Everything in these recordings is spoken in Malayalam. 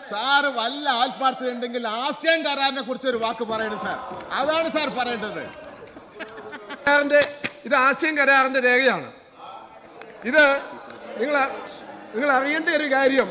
സാറ് വല്ല ആത്മാർത്ഥത ഉണ്ടെങ്കിൽ ആസിയാൻ കരാറിനെ കുറിച്ച് ഒരു വാക്ക് പറയണം സാർ അതാണ് സാർ പറയേണ്ടത് കരാറിന്റെ ഇത് ആശയം കരാറിന്റെ രേഖയാണ് ഇത് നിങ്ങൾ നിങ്ങൾ അറിയേണ്ട ഒരു കാര്യം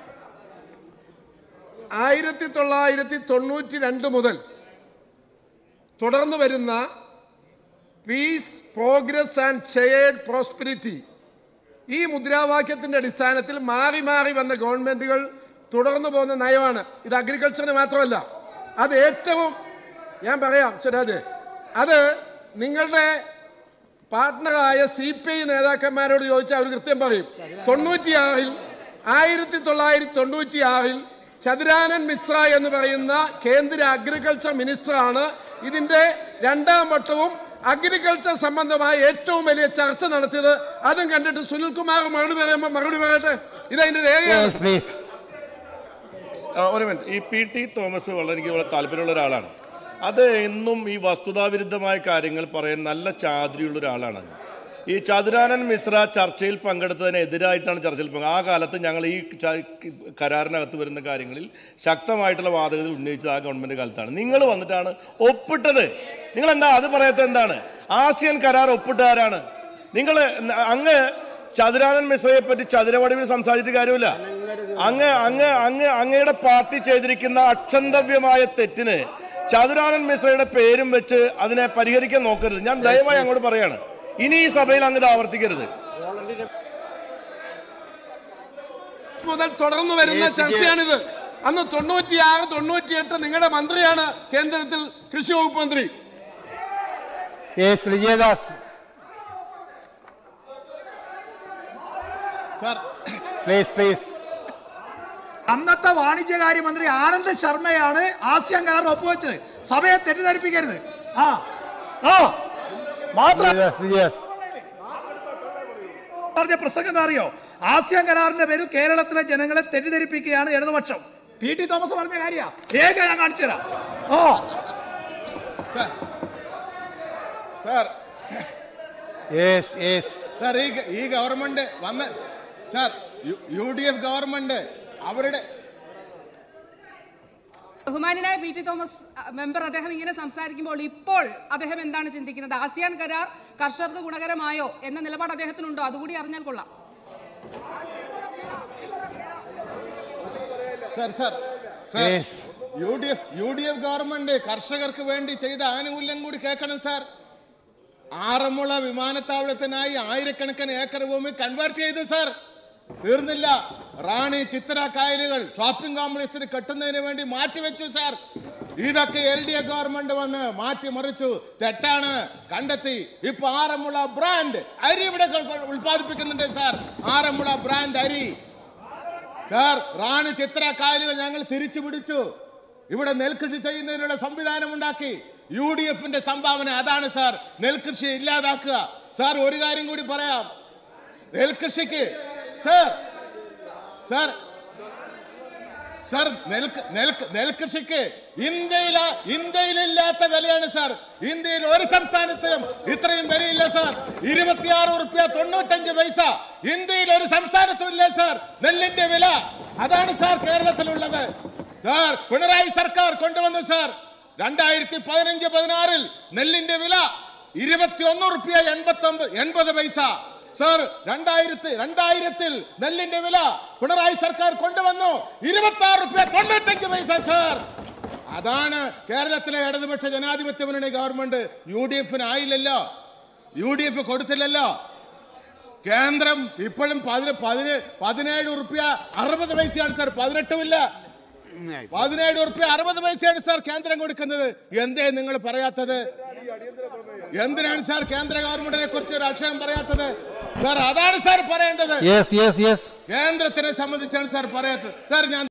ആയിരത്തി തൊള്ളായിരത്തി തൊണ്ണൂറ്റി രണ്ട് മുതൽ തുടർന്ന് വരുന്ന peace progress and shared prosperity ഈ മുദ്രാവാക്യത്തിന്റെ അടിസ്ഥാനത്തിൽ മാറി മാറി വന്ന ഗവൺമെന്റുകൾ തുടർന്നു പോകുന്ന നയമാണ് ഇത് അഗ്രികൾച്ചറിന് മാത്രമല്ല അത് ഏറ്റവും ഞാൻ പറയാം സ്വരാജ് അത് നിങ്ങളുടെ പാർട്ട്ണറായ സി പി ഐ നേതാക്കന്മാരോട് ചോദിച്ചാൽ അവർ കൃത്യം പറയും തൊണ്ണൂറ്റിയാറിൽ ആയിരത്തി തൊള്ളായിരത്തി തൊണ്ണൂറ്റിയാറിൽ ചതുരാനൻ മിശ്ര എന്ന് പറയുന്ന കേന്ദ്ര അഗ്രികൾച്ചർ മിനിസ്റ്ററാണ് ഇതിന്റെ രണ്ടാം വട്ടവും അഗ്രികൾച്ചർ സംബന്ധമായ ഏറ്റവും വലിയ ചർച്ച നടത്തിയത് അതും കണ്ടിട്ട് സുനിൽകുമാർ മറുപടി പറയുമ്പോൾ മറുപടി പറയട്ടെ ഇതതിന്റെ രേഖയാണ് പ്ലീസ് ആ, ഒരു മിനിറ്റ് ഈ പി ടി തോമസ് വളരെ എനിക്ക് വളരെ താല്പര്യമുള്ള ഒരാളാണ് അത് എന്നും ഈ വസ്തുതാവിരുദ്ധമായ കാര്യങ്ങൾ പറയാൻ നല്ല ചാതുരിയുള്ള ഒരാളാണ് ഈ ചതുരാനൻ മിശ്ര ചർച്ചയിൽ പങ്കെടുത്തതിന് എതിരായിട്ടാണ് ചർച്ചയിൽ പങ്കെ ആ കാലത്ത് ഞങ്ങൾ ഈ ച- കരാറിനകത്ത് വരുന്ന കാര്യങ്ങളിൽ ശക്തമായിട്ടുള്ള വാദഗതി ഉന്നയിച്ചത് ആ ഗവൺമെന്റ് കാലത്താണ് നിങ്ങൾ വന്നിട്ടാണ് ഒപ്പിട്ടത് നിങ്ങൾ എന്താ അത് പറയാത്ത എന്താണ് ആസിയൻ കരാർ ഒപ്പിട്ട ആരാണ് നിങ്ങൾ അങ്ങ് ചതുരാനൻ മിശ്രയെ പറ്റി ചതുരവടിവിൽ സംസാരിച്ചിട്ട് കാര്യമില്ല അങ്ങ് അങ്ങ് അങ്ങ് അങ്ങയുടെ പാർട്ടി ചെയ്തിരിക്കുന്ന അക്ഷന്തവ്യമായ തെറ്റിന് ചതുരാനൻ മിശ്രയുടെ പേരും വെച്ച് അതിനെ പരിഹരിക്കാൻ നോക്കരുത് ഞാൻ ദയവായി അങ്ങോട്ട് പറയാണ് ഇനി ഈ സഭയിൽ അങ്ങ് ഇത് ആവർത്തിക്കരുത് മുതൽ തുടർന്നു വരുന്ന Yes, yes. ചർച്ചയാണിത് അന്ന് തൊണ്ണൂറ്റിയാറ് തൊണ്ണൂറ്റിയെട്ട് നിങ്ങളുടെ മന്ത്രിയാണ് കേന്ദ്രത്തിൽ കൃഷി വകുപ്പ് മന്ത്രി yes Vijayadas sir please please അന്നത്തെ വാണിജ്യകാര്യമന്ത്രി ആനന്ദ് ശർമ്മയാണ് ആസിയാൻ കരാർ ഒപ്പുവെച്ചത് സഭയെ തെറ്റിദ്ധരിപ്പിക്കരുത് ആ ആ മാത്രം വിജയദാസ് വിജയദാസ് പറഞ്ഞ പ്രസംഗം എന്താ അറിയോ ആസിയാൻ കരാറിന്റെ പേരിൽ കേരളത്തിലെ ജനങ്ങളെ തെറ്റിദ്ധരിപ്പിക്കുകയാണ് ഇടതുപക്ഷം പി ടി തോമസ് പറഞ്ഞ കാര്യ രേഖ ഞാൻ കാണിച്ചു തരാം ആ sir sir yes yes sir ഈ ഗ- ഈ ഗവൺമെന്റ് വന്ന sir U D F government അവരുടെ ബഹുമാനായ പി ടി തോമസ് അ, മെമ്പർ അദ്ദേഹം ഇങ്ങനെ സംസാരിക്കുമ്പോൾ ഇപ്പോൾ അദ്ദേഹം എന്താണ് ചിന്തിക്കുന്നത് ആസിയാൻ കരാർ കർഷകർക്ക് ഗുണകരമായോ എന്ന നിലപാട് അദ്ദേഹത്തിനുണ്ടോ അതുകൂടി അറിഞ്ഞാൽ കൊള്ളാം sir sir sir Yes. U D F U D F government കർഷകർക്ക് വേണ്ടി ചെയ്ത ആനുകൂല്യം കൂടി കേൾക്കണം സാർ ആറന്മുള വിമാനത്താവളത്തിനായി ആയിരക്കണക്കിന് ഏക്കർ ഭൂമി കൺവേർട്ട് ചെയ്തു സാർ തീർന്നില്ല റാണി ചിത്ര കായലുകൾ ഷോപ്പിംഗ് കോംപ്ലക്സിന് കെട്ടുന്നതിന് വേണ്ടി മാറ്റിവെച്ചു സാർ ഇതൊക്കെ എൽ ഡി എഫ് ഗവൺമെന്റ് വന്ന് മാറ്റിമറിച്ചു തെറ്റാണ് കണ്ടെത്തി ഇപ്പൊ ആറന്മുള ബ്രാൻഡ് അരി ഇവിടെ കൊ- ഉൽപ്പാദിപ്പിക്കുന്നുണ്ട് സാർ ആറന്മുള ബ്രാൻഡ് അരി സാർ റാണി ചിത്ര കായലുകൾ ഞങ്ങൾ തിരിച്ചു പിടിച്ചു ഇവിടെ നെൽകൃഷി ചെയ്യുന്നതിനുള്ള സംവിധാനം ഉണ്ടാക്കി യു ഡി എഫിന്റെ സംഭാവന അതാണ് സാർ നെൽകൃഷി ഇല്ലാതാക്കുക സാർ ഒരു കാര്യം കൂടി പറയാം നെൽകൃഷിക്ക് സാർ സാർ സാർ നെൽ നെൽ നെൽകൃഷിക്ക് ഇന്ത്യയില ഇന്ത്യയിലില്ലാത്ത വിലയാണ് സാർ ഇന്ത്യയിൽ ഒരു സംസ്ഥാനത്തിലും ഇത്രയും വിലയില്ല സാർ ഇരുപത്തിയാറ് ഉറുപ്പ്യ തൊണ്ണൂറ്റഞ്ച് പൈസ ഇന്ത്യയിൽ ഒരു സംസ്ഥാനത്തും ഇല്ല സാർ നെല്ലിന്റെ വില അതാണ് സാർ കേരളത്തിലുള്ളത് സാർ പിണറായി സർക്കാർ കൊണ്ടുവന്നു സാർ രണ്ടായിരത്തി പതിനഞ്ച് പതിനാറിൽ നെല്ലിന്റെ വില ഇരുപത്തി ഒന്ന് ഉറുപ്പ്യ എൺപത്തി ഒമ്പത് എൺപത് പൈസ സാർ രണ്ടായിരത്തി രണ്ടായിരത്തിൽ നെല്ലിന്റെ വില പിണറായി സർക്കാർ കൊണ്ടുവന്നു ഇരുപത്തി ആറ് റുപ്യ തൊണ്ണൂറ്റഞ്ച് പൈസ സാർ അതാണ് കേരളത്തിലെ ഇടതുപക്ഷ ജനാധിപത്യ മുന്നണി ഗവൺമെന്റ് യു ഡി എഫിന് ആയില്ലല്ലോ യു ഡി എഫ് കൊടുത്തില്ലല്ലോ കേന്ദ്രം ഇപ്പോഴും പതിന പതിനേഴ് പതിനേഴ് ഉറുപ്പ്യ അറുപത് പൈസയാണ് സാർ പതിനെട്ടുമില്ല പതിനേഴ് ഉറുപ്പ്യ അറുപത് പൈസയാണ് സാർ കേന്ദ്രം കൊടുക്കുന്നത് എന്തേ നിങ്ങൾ പറയാത്തത് എന്തിനാണ് സാർ കേന്ദ്ര ഗവൺമെന്റിനെ കുറിച്ച് ഒരു അക്ഷരം പറയാത്തത് സാർ അതാണ് സാർ പറയേണ്ടത് യെസ് യെസ് യെസ് കേന്ദ്രത്തിനെ സംബന്ധിച്ചാണ് സാർ പറയാത്തത് സാർ ഞാൻ